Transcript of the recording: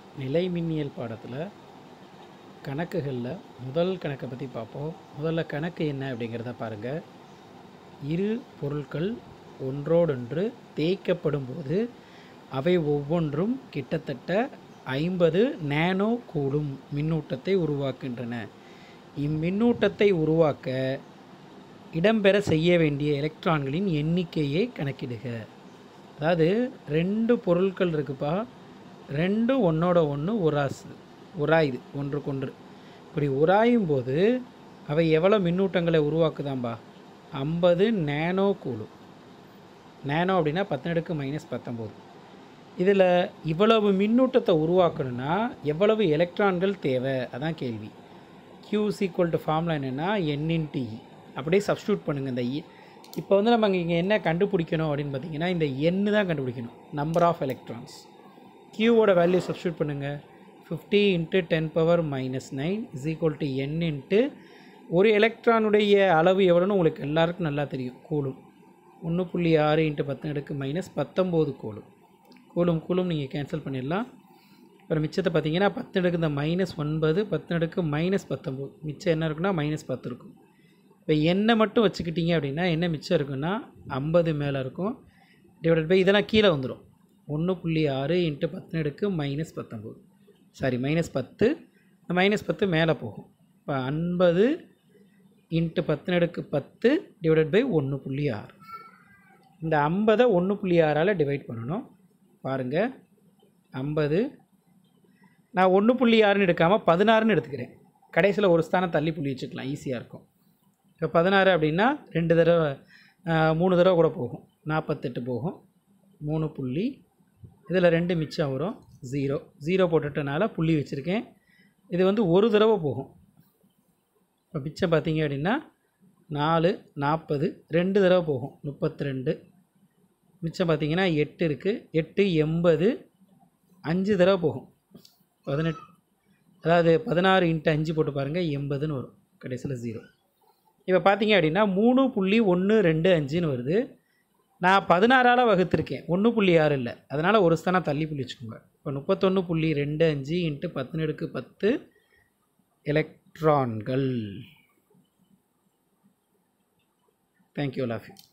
நிலைமின்னியல் பாடத்தில் கணக்குகளில் முதல் கணக்கை பற்றி பார்ப்போம் முதல்ல கணக்கு என்ன அப்படிங்கிறத பாருங்கள் இரு பொருட்கள் ஒன்றோடொன்று தேய்க்கப்படும் போது அவை ஒவ்வொன்றும் கிட்டத்தட்ட ஐம்பது நேனோ கூலும் மின்னூட்டத்தை உருவாக்குகின்றன இம்மின்னூட்டத்தை உருவாக்க இடம்பெற செய்ய வேண்டிய எலக்ட்ரான்களின் எண்ணிக்கையை கணக்கிடுக அதாவது ரெண்டு பொருட்கள் இருக்குப்பா ரெண்டும் ஒன்றோட ஒன்று உராசு உராயுது ஒன்றுக்கொன்று இப்படி உராயும் போது அவை எவ்வளோ மின்னூட்டங்களை உருவாக்குதாம்பா ஐம்பது நேனோ கூலும் நேனோ அப்படின்னா பத்தினடுக்கு மைனஸ் பத்தொம்போது இதில் இவ்வளவு மின்னூட்டத்தை உருவாக்கணும்னா எவ்வளவு எலக்ட்ரான்கள் தேவை அதான் கேள்வி Q is equal to formula என்னென்னா n டி அப்படியே சப்ஸ்டியூட் பண்ணுங்கள் இந்த E. இப்போ வந்து நம்ம இங்கே என்ன கண்டுபிடிக்கணும் அப்படின்னு பார்த்தீங்கன்னா இந்த n தான் கண்டுபிடிக்கணும் நம்பர் ஆஃப் எலக்ட்ரான்ஸ் க்யூவோட வேல்யூ சப்ஸ்டியூட் பண்ணுங்கள் fifty into ten power minus nine is equal to N into ஒரு எலக்ட்ரானுடைய அளவு எவ்வளோன்னு உங்களுக்கு எல்லாருக்கும் நல்லா தெரியும் கூலும் ஒன்று புள்ளி ஆறு இன்ட்டு பத்து அடுக்கு மைனஸ் பத்தொம்போது கூலும் கூலும் கூலும் நீங்கள் கேன்சல் பண்ணிடலாம் அப்புறம் மிச்சத்தை பார்த்தீங்கன்னா பத்து அடுக்கு இந்த மைனஸ் ஒன்பது பத்து அடுக்கு மைனஸ் பத்தொம்போது மிச்சம் என்ன இருக்குன்னா மைனஸ் பத்து இருக்கும் இப்போ எண்ணெய் மட்டும் வச்சுக்கிட்டீங்க அப்படின்னா என்ன மிச்சம் இருக்குன்னா ஐம்பது மேலே இருக்கும் டிவைடட் பை இதெல்லாம் கீழே வந்துடும் ஒன்று புள்ளி ஆறு இன்ட்டு பத்து அடுக்கு மைனஸ் பத்தொம்போது சாரி மைனஸ் பத்து இந்த மைனஸ் பத்து மேலே போகும் இப்போ ஐம்பது இன்ட்டு பத்து அடுக்கு பத்து டிவைடட் பை ஒன்று புள்ளி ஆறு இந்த ஐம்பதை ஒன்று புள்ளி ஆறால் டிவைட் பண்ணணும் பாருங்கள் ஐம்பது நான் ஒன்று புள்ளி ஆறுன்னு எடுக்காமல் பதினாறுன்னு எடுத்துக்கிறேன் கடைசியில் ஒரு ஸ்தானம் தள்ளி புள்ளி வச்சுக்கலாம் ஈஸியாக இருக்கும் இப்போ பதினாறு அப்படின்னா ரெண்டு தடவை ஆஹ், மூணு தடவை கூட போகும் நாற்பத்தெட்டு போகும் மூணு புள்ளி இதில் ரெண்டு மிச்சம் வரும் ஜீரோ ஜீரோ போட்டுட்டனால புள்ளி வச்சுருக்கேன் இது வந்து ஒரு தடவை போகும் இப்போ மிச்சம் பார்த்தீங்க அப்படின்னா நாலு நாற்பது ரெண்டு தடவை போகும் முப்பத்தி ரெண்டு மிச்சம் பார்த்தீங்கன்னா எட்டு இருக்குது எட்டு எண்பது அஞ்சு தடவை போகும் பதினெட்டு அதாவது பதினாறு இன்ட்டு அஞ்சு போட்டு பாருங்கள் எண்பதுன்னு வரும் கடைசியில் ஜீரோ இப்போ பார்த்தீங்க அப்படின்னா மூணு புள்ளி ஒன்று ரெண்டு அஞ்சுன்னு வருது நான் பதினாறால் வகுத்திருக்கேன் ஒன்று புள்ளி ஆறு இல்லை அதனால் ஒரு ஸ்தானம் தள்ளி புள்ளி வச்சுக்கோங்க இப்போ முப்பத்தொன்று புள்ளி ரெண்டு அஞ்சு இன்ட்டு பத்துனடுக்கு பத்து எலக்ட்ரான்கள் தேங்க்யூ லாஃபி